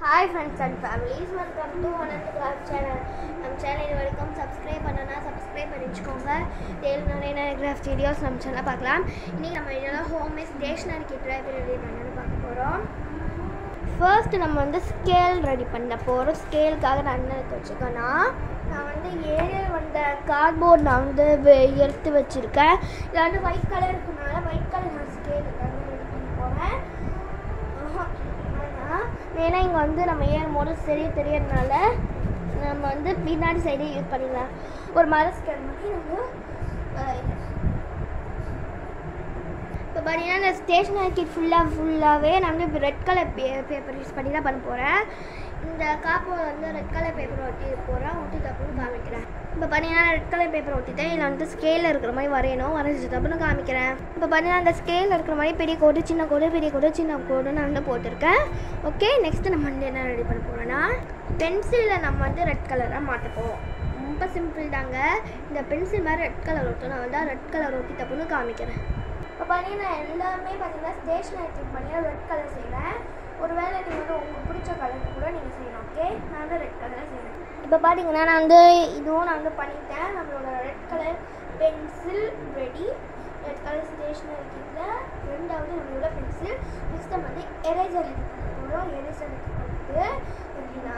hi friends and families welcome to ஒனந்து craft channel நம்ம channel இது வரைக்கும் சப்ஸ்கிரைப் பண்ணனா சப்ஸ்கிரைப் பண்ணி வச்சுக்கோங்க டெய்லி நிறைய நிறைய கிராஃப்ட் வீடியோஸ் நம்ம சேனலில் பார்க்கலாம் இன்றைக்கி நம்ம இதெல்லாம் ஹோம்மேட் ஸ்டேஷ்னரி கிட் எப்படி ரெடி பண்ணணும்னு பார்க்க போகிறோம் ஃபர்ஸ்ட் நம்ம வந்து ஸ்கேல் ரெடி பண்ண போகிறோம் ஸ்கேலுக்காக நான் என்ன எடுத்து வச்சுக்கோன்னா நான் வந்து ஏரியல் வந்த கார்ட்போர்ட் நான் வந்து வெ- எடுத்து வச்சுருக்கேன் இதில் வந்து ஒயிட் கலர் இருக்கனால ஒயிட் கலர் நான் ஸ்கேலுக்காக ரெடி பண்ண போகிறேன் ஆனால் ஏன்னா இங்கே வந்து நம்ம ஏறும் போது சரி தெரியறதுனால நம்ம வந்து பின்னாடி சைடே யூஸ் பண்ணிக்கலாம் ஒரு மர ஸ்கேல் மாதிரி நம்ம அஹ், இப்போ பார்த்தீங்கன்னா இந்த ஸ்டேஷனரி கிட் ஃபுல்லாக ஃபுல்லாகவே நான் வந்து இப்போ ரெட் கலர் பே பேப்பர் யூஸ் பண்ணி தான் பண்ண போகிறேன் இந்த காப்பை வந்து ரெட் கலர் பேப்பர் ஒட்டி போகிறேன் ஒட்டி தப்புன்னு காமிக்கிறேன் இப்போ பார்த்தீங்கன்னா ரெட் கலர் பேப்பர் ஒட்டிட்டேன் இதில் வந்து ஸ்கேலில் இருக்கிற மாதிரி வரையணும் வரைஞ்சி தப்புன்னு காமிக்கிறேன் இப்போ பார்த்தீங்கன்னா அந்த ஸ்கேலில் இருக்கிற மாதிரி பெரிய கோடு சின்ன கோடு பெரிய கோடு சின்ன கோடு நான் வந்து போட்டிருக்கேன் ஓகே நெக்ஸ்ட் நம்ம வந்து என்ன ரெடி பண்ண போகிறோன்னா பென்சிலில் நம்ம வந்து ரெட் கலராக மாட்ட போவோம் ரொம்ப சிம்பிள் தாங்க இந்த பென்சில் மாதிரி ரெட் கலர் ஒட்டணும் நான் வந்து ரெட் கலர் ஒட்டி தப்புன்னு காமிக்கிறேன் இப்போ பார்த்தீங்கன்னா எல்லாமே பார்த்தீங்கன்னா ஸ்டேஷனரி கிட் பண்ணி ரெட் கலர் செய்கிறேன் ஒருவேளை நீங்கள் வந்து உங்களுக்கு பிடிச்ச கலர் கூட நீங்கள் செய்யலாம் ஓகே நான் வந்து ரெட் கலர் செய்கிறேன் இப்போ பார்த்தீங்கன்னா நான் வந்து இதுவும் நான் வந்து பண்ணிட்டேன் நம்மளோட red colour pencil ready red colour stationery கிட்டில் ரெண்டாவது நம்மளோட பென்சில் நெக்ஸ்ட் நம்ம வந்து எரேசர் எடுத்துக்கிறோம் எரேசர் எடுத்துக்கிறது எப்படின்னா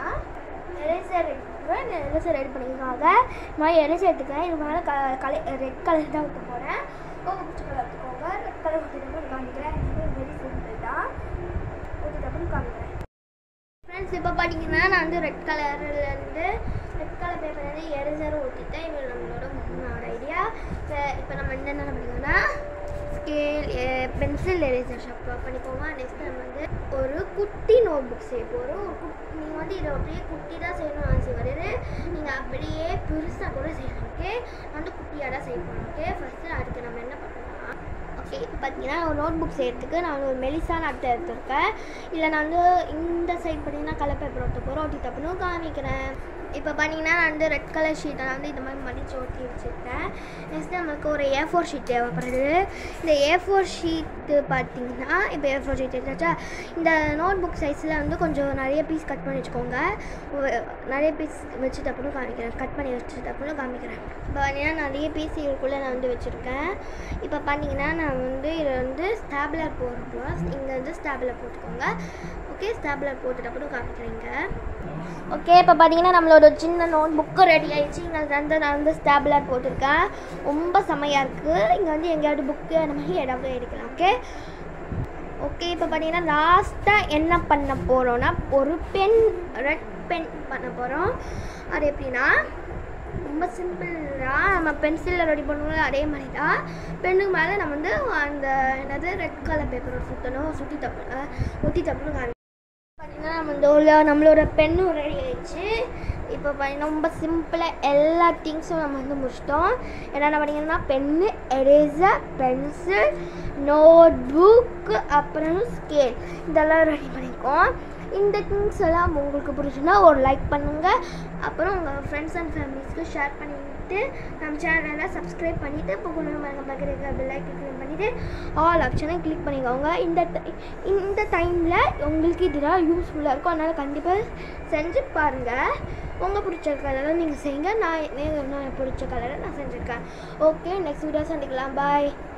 எரேசர் எடுத்துக்கிறேன் எரேசர் ரெடி பண்ணிக்கிறாங்க இது மாதிரி எரேசர் எடுத்துக்கிறேன் இது மேலே க கலை ரெட் கலர் தான் ஊற்ற போகிறேன் உங்களுக்கு பிடிச்ச கலர் எடுத்துக்கோங்க ரெட் கலர் ஊற்றிட்டு காமிக்கிறேன் வெரி சிம்பிள் தான் ஊற்றிட்டு காமிக்கிறேன் ஃப்ரெண்ட்ஸ் இப்போ பார்த்தீங்கன்னா நான் வந்து ரெட் கலர்லேருந்து ரெட் கலர் பேப்பர்லேருந்து எரேசர் ஊற்றிட்டேன் இது நம்மளோட முன்னோட ஐடியா இப்போ நம்ம வந்து என்ன பண்ணிக்கோன்னா ஸ்கேல் பென்சில் எரேசர் ஷாப் பண்ணிக்கோங்க நெக்ஸ்ட் நம்ம வந்து ஒரு குட்டி நோட் புக் செய்ய போகிறோம் ஒரு குட் நீங்கள் வந்து இதை அப்படியே குட்டி தான் செய்யணும்னு ஆசை வருது நீங்கள் அப்படியே பெருசாக கூட செய்யலாம் ஓகே நான் வந்து குட்டியாக தான் செய்ய போகிறோம் ஓகே ஃபஸ்ட்டு அதுக்கு நம்ம என்ன பண்ணலாம் ஓகே இப்போ பார்த்தீங்கன்னா ஒரு நோட் புக் செய்யறதுக்கு நான் ஒரு மெலிசான அட்டை எடுத்திருக்கேன் இல்லை நான் வந்து இந்த சைட் பார்த்தீங்கன்னா கலர் பேப்பர் ஒட்ட போகிறோம் ஒட்டி தப்புன்னு காமிக்கிறேன் இப்போ பார்த்தீங்கன்னா நான் வந்து ரெட் கலர் ஷீட்டை நான் வந்து இந்த மாதிரி மடிச்சு ஒட்டி வச்சுருக்கேன் நெக்ஸ்ட் நம்மளுக்கு ஒரு ஏ ஃபோர் ஷீட் தேவைப்படுது இந்த ஏ ஃபோர் ஷீட்டு பார்த்தீங்கன்னா இப்போ ஏ ஃபோர் ஷீட் எடுத்தாச்சா இந்த நோட் புக் சைஸில் வந்து கொஞ்சம் நிறைய பீஸ் கட் பண்ணி வச்சுக்கோங்க ஒ- நிறைய பீஸ் வச்சு தப்புன்னு காமிக்கிறேன் கட் பண்ணி வச்சு தப்புன்னு காமிக்கிறேன் இப்போ பார்த்தீங்கன்னா நிறைய பீஸ் இதுக்குள்ளே நான் வந்து வச்சுருக்கேன் இப்போ பார்த்தீங்கன்னா நான் வந்து இதில் வந்து ஸ்டாப்லர் போட போகிறோம் இங்கே வந்து ஸ்டாப்லர் போட்டுக்கோங்க ஓகே ஸ்டாப்லர் போட்டுட்டு அப்புறம் காமிக்கிறேங்க ஓகே இப்போ பார்த்தீங்கன்னா நம்மளோட சின்ன நோட் புக்கு ரெடி ஆயிடுச்சு இங்கே வந்து நான் வந்து ஸ்டாப்லர் போட்டிருக்கேன் ரொம்ப செமையாக இருக்குது இங்கே வந்து எங்கேயாவது புக்கு அந்த மாதிரி ஏதாவது எடுக்கலாம் ஓகே ஓகே இப்போ பார்த்தீங்கன்னா லாஸ்ட்டாக என்ன பண்ண போகிறோன்னா ஒரு பென் ரெட் பென் பண்ண போகிறோம் அது எப்படின்னா ரொம்ப சிம்பிள் தான் நம்ம பென்சிலில் ரெடி பண்ணுவோம் அதே மாதிரி தான் பெண்ணுக்கு மேலே நம்ம வந்து அந்த என்னது ரெட் கலர் பேப்பர் சுற்றணும் சுற்றி தப்பு ஒட்டி தப்புன்னு காமி பார்த்தீங்கன்னா நம்ம இந்த உள்ள நம்மளோட பெண்ணும் ரெடி ஆயிடுச்சு இப்போ பார்த்தீங்கன்னா ரொம்ப சிம்பிளாக எல்லா திங்ஸும் நம்ம வந்து முடிச்சிட்டோம் என்னென்ன பார்த்தீங்கன்னா pen eraser pencil notebook அப்புறம் ஸ்கேல் இதெல்லாம் ரெடி பண்ணியிருக்கோம் இந்த திங்ஸ் எல்லாம் உங்களுக்கு பிடிச்சுன்னா ஒரு லைக் பண்ணுங்கள் அப்புறம் உங்கள் ஃப்ரெண்ட்ஸ் அண்ட் ஃபேமிலிஸ்க்கு ஷேர் பண்ணிவிட்டு நம்ம சேனலை சப்ஸ்கிரைப் பண்ணிவிட்டு பக்கத்தில் மறக்க பக்கத்துக்கு பெல் ஐக்கன் கிளிக் பண்ணிவிட்டு ஆல் ஆப்ஷனை கிளிக் பண்ணிக்கோங்க இந்த ti- இந்த டைமில் உங்களுக்கு இதெல்லாம் யூஸ்ஃபுல்லாக இருக்கும் அதனால் கண்டிப்பாக செஞ்சு பாருங்கள் உங்கள் பிடிச்ச கலரை நீங்கள் செய்யுங்க நான் எனக்கு நான் பிடிச்ச கலரை நான் செஞ்சுருக்கேன் ஓகே நெக்ஸ்ட் வீடியோ சந்திக்கலாம் பாய்